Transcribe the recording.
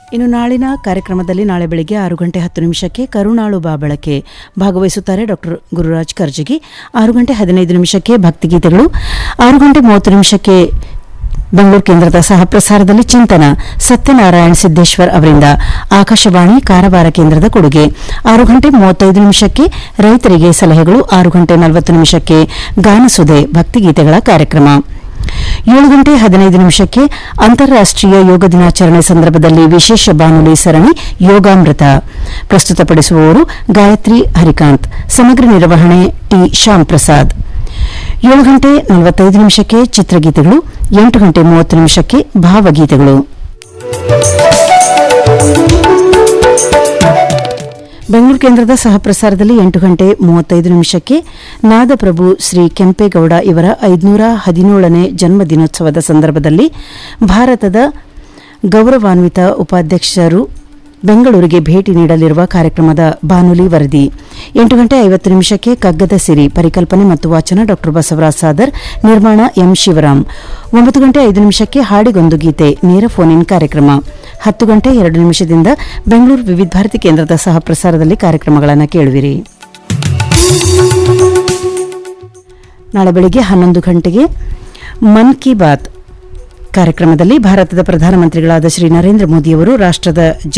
ಇನ್ನು ನಾಳಿನ ಕಾರ್ಯಕ್ರಮದಲ್ಲಿ ನಾಳೆ ಬೆಳಿಗ್ಗೆ ಆರು ಗಂಟೆ ಹತ್ತು ನಿಮಿಷಕ್ಕೆ ಕರುಣಾಳು ಬಾ ಬೆಳಕೆ ಭಾಗವಹಿಸುತ್ತಾರೆ ಡಾಕ್ಟರ್ ಗುರುರಾಜ್ ಕರ್ಜಗಿ ಆರು ಗಂಟೆ ಹದಿನೈದು ನಿಮಿಷಕ್ಕೆ ಭಕ್ತಿಗೀತೆಗಳು ಆರು ಗಂಟೆ ಮೂವತ್ತು ನಿಮಿಷಕ್ಕೆ ಬೆಂಗಳೂರು ಕೇಂದ್ರದ ಸಹ ಪ್ರಸಾರದಲ್ಲಿ ಚಿಂತನ ಸತ್ಯನಾರಾಯಣ್ ಸಿದ್ದೇಶ್ವರ್ ಅವರಿಂದ ಆಕಾಶವಾಣಿ ಕಾರವಾರ ಕೇಂದ್ರದ ಕೊಡುಗೆ ಆರು ಗಂಟೆ ಮೂವತ್ತೈದು ನಿಮಿಷಕ್ಕೆ ರೈತರಿಗೆ ಸಲಹೆಗಳು ಆರು ಗಂಟೆ ನಲವತ್ತು ನಿಮಿಷಕ್ಕೆ ಗಾನಸುಧೆ ಭಕ್ತಿಗೀತೆಗಳ ಕಾರ್ಯಕ್ರಮ ಏಳು ಗಂಟೆ ಹದಿನೈದು ನಿಮಿಷಕ್ಕೆ ಅಂತಾರಾಷ್ಟೀಯ ಯೋಗ ದಿನಾಚರಣೆ ಸಂದರ್ಭದಲ್ಲಿ ವಿಶೇಷ ಬಾನುಲಿ ಸರಣಿ ಯೋಗಾಮೃತ ಪ್ರಸ್ತುತಪಡಿಸುವವರು ಗಾಯತ್ರಿ ಹರಿಕಾಂತ್ ಸಮಗ್ರ ನಿರ್ವಹಣೆ ಟಿ ಶ್ಯಾಮ್ ಪ್ರಸಾದ್ ಏಳು ಗಂಟೆ ನಲವತ್ತೈದು ನಿಮಿಷಕ್ಕೆ ಚಿತ್ರಗೀತೆಗಳು ಎಂಟು ಗಂಟೆ ಮೂವತ್ತು ನಿಮಿಷಕ್ಕೆ ಭಾವಗೀತೆಗಳು ಬೆಂಗಳೂರು ಕೇಂದ್ರದ ಸಹ ಪ್ರಸಾರದಲ್ಲಿ ಎಂಟು ಗಂಟೆ ಮೂವತ್ತೈದು ನಿಮಿಷಕ್ಕೆ ನಾದಪ್ರಭು ಶ್ರೀ ಕೆಂಪೇಗೌಡ ಇವರ ಐದುನೂರ ಹದಿನೇಳನೇ ಜನ್ಮ ದಿನೋತ್ಸವದ ಸಂದರ್ಭದಲ್ಲಿ ಭಾರತದ ಗೌರವಾನ್ವಿತ ಉಪಾಧ್ಯಕ್ಷರು ಬೆಂಗಳೂರಿಗೆ ಭೇಟಿ ನೀಡಲಿರುವ ಕಾರ್ಯಕ್ರಮದ ಬಾನುಲಿ ವರದಿ ಎಂಟು ಗಂಟೆ ಐವತ್ತು ನಿಮಿಷಕ್ಕೆ ಕಗ್ಗದ ಸಿರಿ ಪರಿಕಲ್ಪನೆ ಮತ್ತು ವಾಚನ ಡಾ ಬಸವರಾಜ್ ಸಾದರ್ ನಿರ್ಮಾಣ ಎಂ ಶಿವರಾಮ್ ಒಂಬತ್ತು ಗಂಟೆ ಐದು ನಿಮಿಷಕ್ಕೆ ಹಾಡಿಗೊಂದು ಗೀತೆ ನೇರ ಫೋನ್ ಇನ್ ಕಾರ್ಯಕ್ರಮ ಹತ್ತು ಗಂಟೆ ಎರಡು ನಿಮಿಷದಿಂದ ಬೆಂಗಳೂರು ವಿವಿಧ ಭಾರತಿ ಕೇಂದ್ರದ ಸಹ ಪ್ರಸಾರದಲ್ಲಿ ಕಾರ್ಯಕ್ರಮಗಳನ್ನು ಕೇಳುವಿರಿ ನಾಳೆ ಬೆಳಿಗ್ಗೆ ಹನ್ನೊಂದು ಗಂಟೆಗೆ ಮನ್ ಕಿ ಬಾತ್ ಕಾರ್ಯಕ್ರಮದಲ್ಲಿ ಭಾರತದ ಪ್ರಧಾನಮಂತ್ರಿಗಳಾದ ಶ್ರೀ ನರೇಂದ್ರ ಮೋದಿಯವರು ರಾಷ್ಟದ